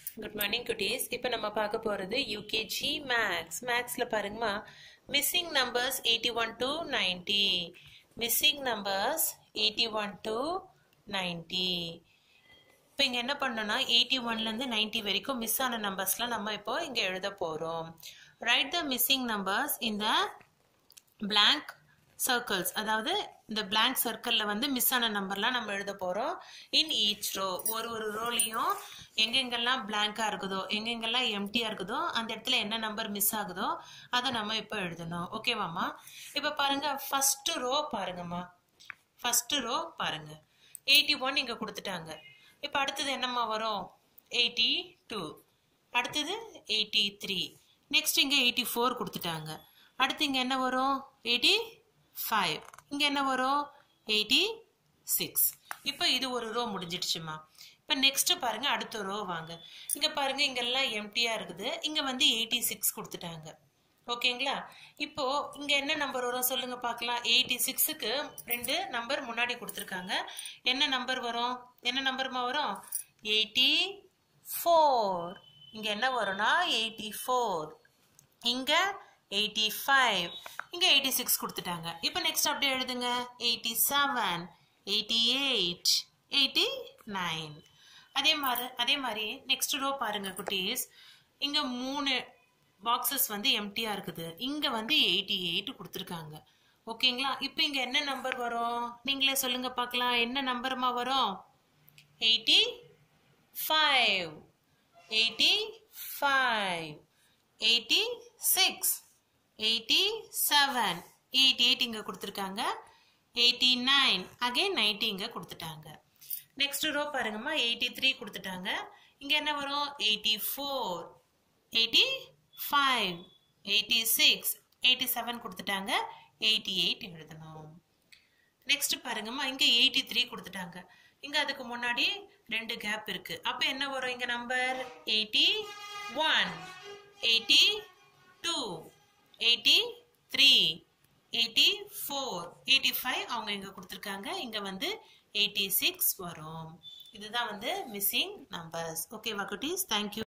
good morning குட்டீஸ் இப்போ நம்ம பார்க்க போகிறது யூகேஜி மேக்ஸ் மேக்ஸில் பாருங்கம்மா missing numbers eighty one to ninety missing numbers eighty one to ninety இப்போ இங்கே என்ன பண்ணோம்னா எயிட்டி ஒன்லேருந்து நைன்டி வரைக்கும் மிஸ் ஆன நம்பர்ஸ்லாம் நம்ம இப்போ இங்கே எழுத போகிறோம் ரைட் த மிஸ்ஸிங் நம்பர்ஸ் இந்த blank சர்க்கிள்ஸ் அதாவது இந்த blank சர்க்கிளில் வந்து மிஸ் ஆன நம்பர்லாம் நம்ம எழுத போகிறோம் இன் ஈச் ரோ ஒரு ஒரு ரோலையும் எங்கெங்கெல்லாம் blank-ஆ இருக்குதோ எங்கெங்கெல்லாம் எம்டியாக இருக்குதோ அந்த இடத்துல என்ன நம்பர் மிஸ் ஆகுதோ அதை நம்ம இப்போ எழுதணும் ஓகேவாம்மா இப்போ பாருங்க ஃபர்ஸ்ட் ரோ பாருங்கம்மா ஃபர்ஸ்ட் ரோ பாருங்க எயிட்டி ஒன் இங்கே கொடுத்துட்டாங்க இப்போ அடுத்தது என்னம்மா வரும் எயிட்டி டூ அடுத்தது எயிட்டி த்ரீ நெக்ஸ்ட் இங்கே எயிட்டி ஃபோர் கொடுத்துட்டாங்க அடுத்து இங்கே என்ன வரும் எயிட்டி ஃபைவ் இங்கே என்ன வரும் எயிட்டி சிக்ஸ் இப்போ இது ஒரு ரோ முடிஞ்சிடுச்சுமா இப்போ நெக்ஸ்ட் பாருங்க அடுத்த ரோ வாங்க இங்கே பாருங்க இங்கெல்லாம் எம்டியாக இருக்குது இங்கே வந்து எயிட்டி சிக்ஸ் கொடுத்துட்டாங்க ஓகேங்களா இப்போ இங்க என்ன நம்பர் வரும் சொல்லுங்க பார்க்கலாம் எயிட்டி சிக்ஸுக்கு ரெண்டு நம்பர் முன்னாடி கொடுத்துருக்காங்க என்ன நம்பர் வரும் என்ன நம்பர்மா வரும் எயிட்டி ஃபோர் இங்க என்ன வரும்னா எயிட்டி ஃபோர் இங்க எயிட்டி ஃபைவ் இங்க எயிட்டி சிக்ஸ் கொடுத்துட்டாங்க இப்போ நெக்ஸ்ட் அப்படியே எழுதுங்க eighty seven eighty eight eighty nine அதே மாதிரி அதே மாதிரி நெக்ஸ்ட் ரோ பாருங்க குட்டீஸ் இங்க மூணு பாக்ஸஸ் வந்து எம்டியா இருக்குது இங்க வந்து எயிட்டி எயிட் கொடுத்துருக்காங்க ஓகேங்களா இப்போ இங்க என்ன நம்பர் வரும் நீங்களே சொல்லுங்க பார்க்கலாம் என்ன நம்பர்மா வரும் eighty five eighty five eighty six eighty seven eighty eight இங்கே கொடுத்துருக்காங்க எயிட்டி நைன் அகைன் நைன்ட்டி இங்கே கொடுத்துட்டாங்க நெக்ஸ்ட் ரோ பாருங்கம்மா எயிட்டி த்ரீ கொடுத்துட்டாங்க இங்கே என்ன வரும் eighty four eighty five eighty six eighty seven கொடுத்துட்டாங்க எயிட்டி எயிட் எழுதணும் நெக்ஸ்ட் பாருங்கம்மா இங்கே எயிட்டி த்ரீ கொடுத்துட்டாங்க இங்கே அதுக்கு முன்னாடி ரெண்டு கேப் இருக்கு அப்போ என்ன வரும் இங்கே number eighty one eighty two eighty three eighty four eighty five அவங்க இங்கே கொடுத்துருக்காங்க இங்கே வந்து எயிட்டி சிக்ஸ் வரும் இதுதான் வந்து மிஸ்ஸிங் நம்பர்ஸ் ஓகேவா குட்டீஸ் தேங்க்யூ